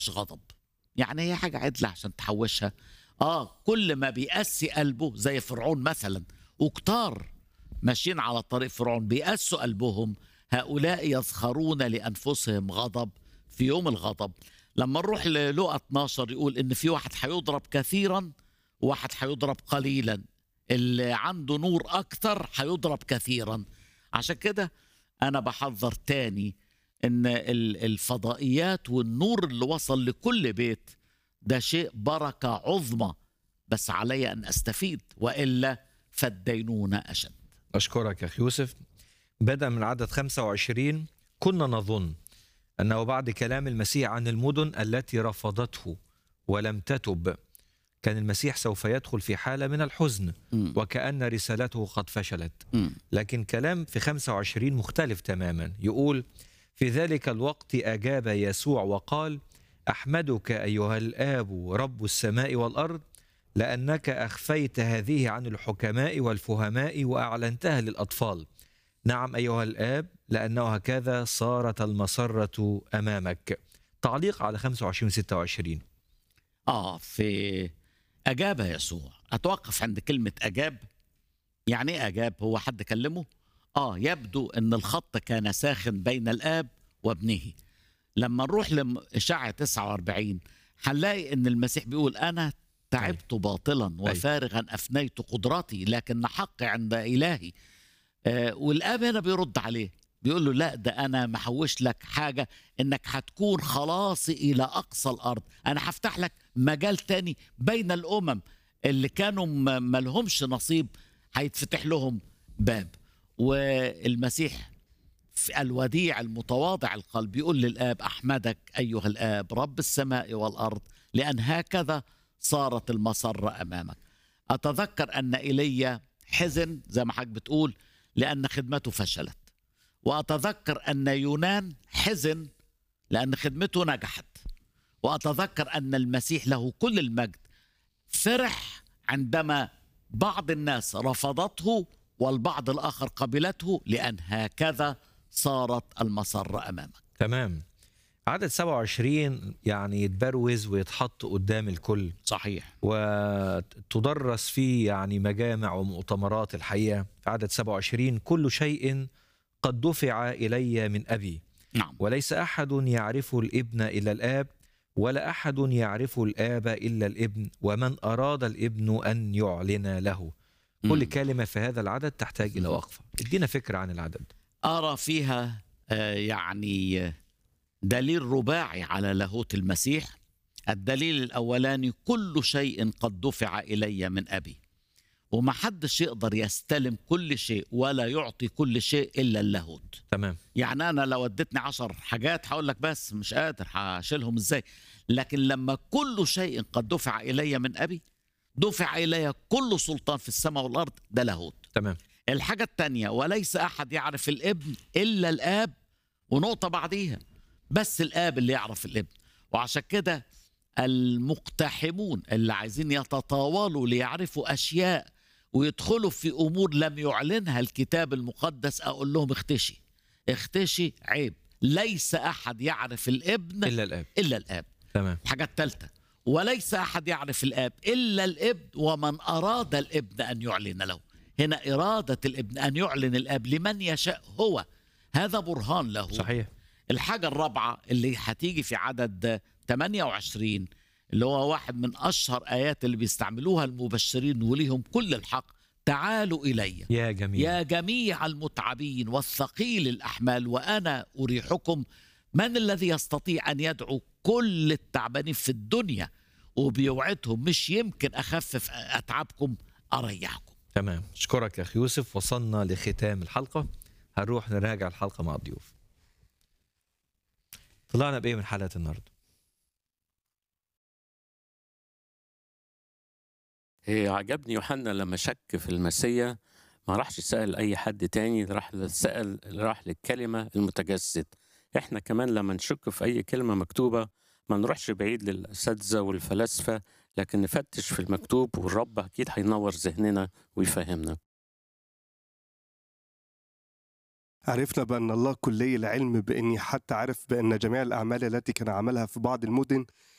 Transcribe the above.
مش غضب يعني هي حاجة عدلة عشان تحوشها اه كل ما بيقسي قلبه زي فرعون مثلا وكتار ماشيين على طريق فرعون بيقسوا قلبهم هؤلاء يزخرون لأنفسهم غضب في يوم الغضب لما نروح للقى 12 يقول ان في واحد هيضرب كثيرا وواحد هيضرب قليلا اللي عنده نور اكتر هيضرب كثيرا عشان كده انا بحذر تاني ان ال- الفضائيات والنور اللي وصل لكل بيت ده شيء بركه عظمى بس علي ان استفيد والا فالدينونه اشد أشكرك يا أخي يوسف بدأ من عدد 25 كنا نظن أنه بعد كلام المسيح عن المدن التي رفضته ولم تتب كان المسيح سوف يدخل في حالة من الحزن مم. وكأن رسالته قد فشلت مم. لكن كلام في 25 مختلف تماما يقول في ذلك الوقت أجاب يسوع وقال أحمدك أيها الآب رب السماء والأرض لأنك أخفيت هذه عن الحكماء والفهماء وأعلنتها للأطفال نعم أيها الآب لأنه هكذا صارت المسرة أمامك تعليق على 25 26 اه في اجاب يسوع اتوقف عند كلمه اجاب يعني ايه اجاب هو حد كلمه اه يبدو ان الخط كان ساخن بين الاب وابنه لما نروح لإشاعة 49 هنلاقي ان المسيح بيقول انا تعبت باطلا وفارغا افنيت قدرتي لكن حقي عند الهي آه والاب هنا بيرد عليه بيقول له لا ده انا محوش لك حاجه انك هتكون خلاصي الى اقصى الارض انا هفتح لك مجال تاني بين الامم اللي كانوا م- ملهمش نصيب هيتفتح لهم باب والمسيح في الوديع المتواضع القلب يقول للاب احمدك ايها الاب رب السماء والارض لان هكذا صارت المسره امامك اتذكر ان ايليا حزن زي ما حضرتك بتقول لان خدمته فشلت واتذكر ان يونان حزن لان خدمته نجحت واتذكر ان المسيح له كل المجد فرح عندما بعض الناس رفضته والبعض الاخر قبلته لان هكذا صارت المسره امامك تمام عدد 27 يعني يتبروز ويتحط قدام الكل صحيح وتدرس فيه يعني مجامع ومؤتمرات الحقيقة في عدد 27 كل شيء قد دفع إلي من أبي نعم وليس أحد يعرف الابن إلا الآب ولا أحد يعرف الآب إلا الابن ومن أراد الابن أن يعلن له كل مم. كلمة في هذا العدد تحتاج إلى وقفة ادينا فكرة عن العدد أرى فيها آه، يعني آه، دليل رباعي على لاهوت المسيح الدليل الأولاني كل شيء قد دفع إلي من أبي وما حدش يقدر يستلم كل شيء ولا يعطي كل شيء إلا اللاهوت تمام يعني أنا لو اديتني عشر حاجات هقول لك بس مش قادر هشيلهم إزاي لكن لما كل شيء قد دفع إلي من أبي دفع إلي كل سلطان في السماء والأرض ده لاهوت تمام الحاجة التانية وليس أحد يعرف الابن إلا الآب ونقطة بعديها بس الآب اللي يعرف الابن وعشان كده المقتحمون اللي عايزين يتطاولوا ليعرفوا أشياء ويدخلوا في أمور لم يعلنها الكتاب المقدس أقول لهم اختشي اختشي عيب ليس أحد يعرف الابن إلا الآب إلا الآب تمام الحاجة الثالثة وليس أحد يعرف الآب إلا الابن ومن أراد الابن أن يعلن له هنا إرادة الابن أن يعلن الآب لمن يشاء هو هذا برهان له صحيح الحاجة الرابعة اللي هتيجي في عدد 28 اللي هو واحد من أشهر آيات اللي بيستعملوها المبشرين وليهم كل الحق تعالوا إلي يا جميل يا جميع المتعبين والثقيل الأحمال وأنا أريحكم من الذي يستطيع أن يدعو كل التعبانين في الدنيا وبيوعدهم مش يمكن أخفف أتعابكم أريحكم تمام اشكرك يا اخي يوسف وصلنا لختام الحلقه هنروح نراجع الحلقه مع الضيوف طلعنا بايه من حلقه النهارده إيه عجبني يوحنا لما شك في المسيا ما راحش سأل أي حد تاني راح سأل راح للكلمة المتجسد إحنا كمان لما نشك في أي كلمة مكتوبة ما نروحش بعيد للأساتذة والفلاسفة لكن نفتش في المكتوب والرب أكيد هينور ذهننا ويفهمنا عرفنا بأن الله كلي العلم بإني حتى عرف بأن جميع الأعمال التي كان عملها في بعض المدن